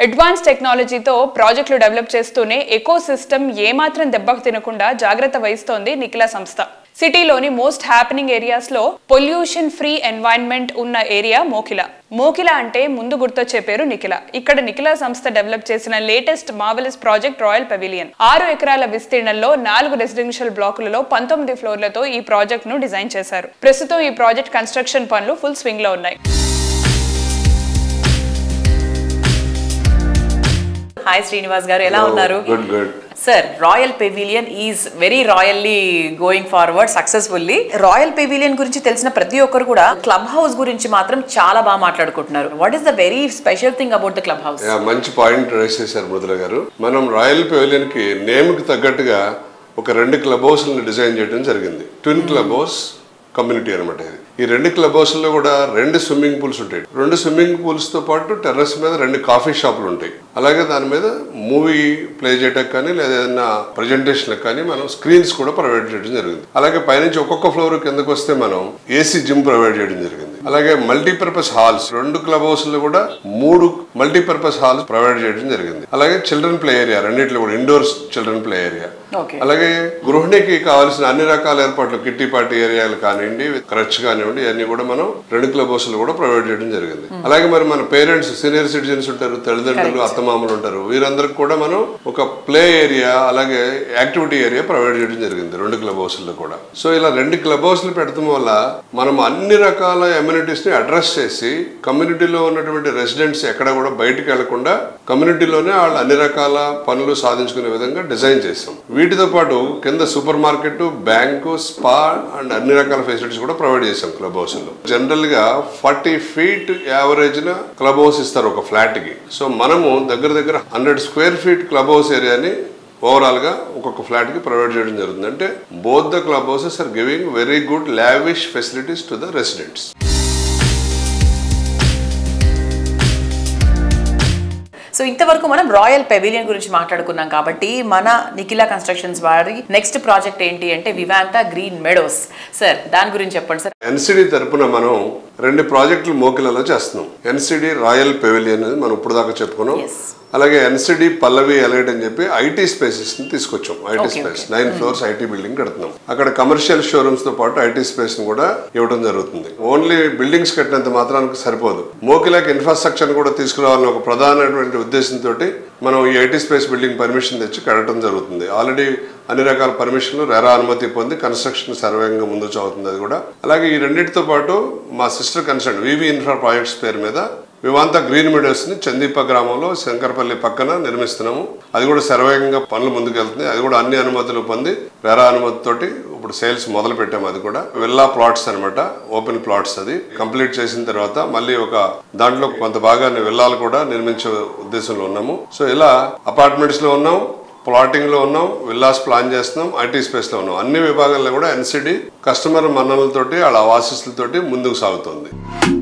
Advance టెక్నాలజీతో ప్రాజెక్టులు develop చేస్తూనే ఎకో సిస్టమ్ ఏమాత్రం దెబ్బకు తినకుండా జాగ్రత్త వహిస్తోంది నిఖిల సంస్థ సిటీలోని మోస్ట్ హ్యాపెనింగ్ ఏరియాస్ లో పొల్యూషన్ ఫ్రీ ఎన్వైరన్మెంట్ ఉన్న ఏరియా మోకిల మోకిల అంటే ముందు గుర్తొచ్చే పేరు నిఖిల ఇక్కడ నిఖిల సంస్థ డెవలప్ చేసిన latest marvellous project royal pavilion ఆరు ఎకరాల విస్తీర్ణంలో నాలుగు రెసిడెన్షియల్ బ్లాకులలో పంతొమ్మిది ఫ్లోర్లతో ఈ ప్రాజెక్ట్ ను డిజైన్ చేశారు ప్రస్తుతం ఈ ప్రాజెక్ట్ కన్స్ట్రక్షన్ పనులు ఫుల్ స్వింగ్ లో ఉన్నాయి హాయ్ శ్రీనివాస్ గారు ఎలా ఉన్నారు good good sir royal pavilion is very royally going forward successfully royal pavilion గురించి తెలిసిన ప్రతి ఒక్కరు కూడా క్లబ్ హౌస్ గురించి మాత్రం చాలా బాగా మాట్లాడుకుంటున్నారు what is the very special thing about the club house ya, మంచి పాయింట్ రైస్ చేశారు మృదుల గారు మనం రాయల్ పెవిలియన్ కి నేమ్ కి తగ్గట్టుగా ఒక రెండు క్లబ్ హౌస్లను డిజైన్ చేయడం జరిగింది ట్విన్ క్లబ్ హౌస్ కమ్యూనిటీ అనమాట ఇది ఈ రెండు క్లబ్ హౌస్లో కూడా రెండు స్విమ్మింగ్ పూల్స్ ఉంటాయి రెండు స్విమ్మింగ్ పూల్స్ తో పాటు టెర్రస్ మీద రెండు కాఫీ షాపులు ఉంటాయి అలాగే దాని మీద మూవీ ప్లే చేయడానికి కానీ లేదా ఏదైనా ప్రజెంటేషన్ కానీ మనం స్క్రీన్స్ కూడా ప్రొవైడ్ చేయడం జరిగింది అలాగే పైనుంచి ఒక్కొక్క ఫ్లోర్ కిందకు వస్తే మనం ఏసీ జిమ్ ప్రొవైడ్ చేయడం జరిగింది అలాగే మల్టీపర్పస్ హాల్స్ రెండు క్లబ్ హౌస్ లో కూడా మూడు మల్టీపర్పస్ హాల్స్ ప్రొవైడ్ చేయడం జరిగింది అలాగే చిల్డ్రన్ ప్లే ఏరియా రెండిట్లో కూడా indoor children play area okay అలాగే గృహిణికి కావాల్సిన అన్ని రకాల ఏర్పాట్లు కిట్టి పార్టీ ఏరియాలు కానివ్వండి క్రచ్ కానివ్వండి ఇవన్నీ కూడా మనం రెండు క్లబ్ హౌస్లు కూడా ప్రొవైడ్ చేయడం జరిగింది అలాగే మరి మన పేరెంట్స్ సీనియర్ సిటిజన్స్ ఉంటారు తల్లిదండ్రులు అత్తమామలు ఉంటారు వీరందరికి కూడా మనం ఒక ప్లే ఏరియా అలాగే యాక్టివిటీ ఏరియా ప్రొవైడ్ చేయడం జరిగింది రెండు క్లబ్ హౌస్లో కూడా సో ఇలా రెండు క్లబ్ హౌస్లు పెడతాం వల్ల మనం అన్ని రకాల ఎమ్యూనిటీస్ ని అడ్రస్ చేసి కమ్యూనిటీలో ఉన్నటువంటి రెసిడెంట్స్ ఎక్కడ కూడా బయటికి వెళ్లకుండా కమ్యూనిటీలోనే వాళ్ళు అన్ని రకాల పనులు సాధించుకునే విధంగా డిజైన్ చేసాం వీటితో పాటు కింద super market bank spa and అన్ని రకాల ఫెసిలిటీస్ కూడా ప్రొవైడ్ చేసాం క్లబ్ హౌస్ లో జనరల్ గా ఫార్టీ ఫీట్ యావరేజ్ న క్లబ్ హౌస్ ఇస్తారు ఒక ఫ్లాట్ కి సో మనము దగ్గర దగ్గర hundred square feet club house ఏరియాని ఓవరాల్ గా ఒక్కొక్క ఫ్లాట్ కి ప్రొవైడ్ చేయడం జరుగుతుంది అంటే both the club houses are giving very good lavish facilities to the residents so ఇంతవరకు మనం రాయల్ పెవిలియన్ గురించి మాట్లాడుకున్నాం కాబట్టి మన నిఖిల కన్స్ట్రక్షన్స్ వారి నెక్స్ట్ ప్రాజెక్ట్ ఏంటి అంటే వివాంత గ్రీన్ మెడోస్ సార్ దాని గురించి చెప్పండి సార్ ఎన్సిడి తరపున మనం రెండు ప్రాజెక్టులు మోకిలలో చేస్తున్నాం ఎన్సిడి రాయల్ పెవిలియన్ అనేది మనం ఇప్పుడు దాకా చెప్పుకున్నాం Yes. అలాగే ఎన్సిడి పల్లవి ఎలైట్ అని చెప్పి ఐటీ స్పేసెస్ ని తీసుకొచ్చాం IT Okay, space nine floors IT building కడుతున్నాం అక్కడ కమర్షియల్ షోరూమ్స్ తో పాటు ఐటీ స్పేస్ ని కూడా ఇవ్వడం జరుగుతుంది ఓన్లీ బిల్డింగ్స్ కట్టినంత మాత్రానికి సరిపోదు మోకిలాకి ఇన్ఫ్రాస్ట్రక్చర్ కూడా తీసుకురావాలని ఒక ప్రధానమైనటువంటి ఉద్దేశంతో మనం ఈ ఐటీ స్పేస్ బిల్డింగ్ పర్మిషన్ తెచ్చి కట్టడం జరుగుతుంది ఆల్రెడీ అన్ని రకాల పర్మిషన్లు రెరా అనుమతి పొంది కన్స్ట్రక్షన్ సర్వేగంగా ముందు సాగుతుంది అది కూడా అలాగే ఈ రెండింటితో పాటు మా sister concern VV infra projects పేరు మీద వివాంత గ్రీన్ మెడోస్ ని చందీప గ్రామంలో శంకరపల్లి పక్కన నిర్మిస్తున్నాము అది కూడా శరవేగంగా పనులు ముందుకెళ్తుంది అది కూడా అన్ని అనుమతులు పొంది వేరే అనుమతితోటి ఇప్పుడు సేల్స్ మొదలు పెట్టాము అది కూడా విల్లా ప్లాట్స్ అన్నమాట ఓపెన్ ప్లాట్స్ అది కంప్లీట్ చేసిన తర్వాత మళ్ళీ ఒక దాంట్లో కొంత భాగాన్ని విల్లాలు కూడా నిర్మించే ఉద్దేశంలో ఉన్నాము సో ఇలా అపార్ట్మెంట్స్ లో ఉన్నాం ప్లాటింగ్ లో ఉన్నాం విల్లాస్ ప్లాన్ చేస్తున్నాం ఐటీ స్పేస్ లో ఉన్నాం అన్ని విభాగాల్లో కూడా ఎన్సిడి కస్టమర్ మన్ననలతోటి వాళ్ళ ఆశీస్సులతోటి ముందుకు సాగుతుంది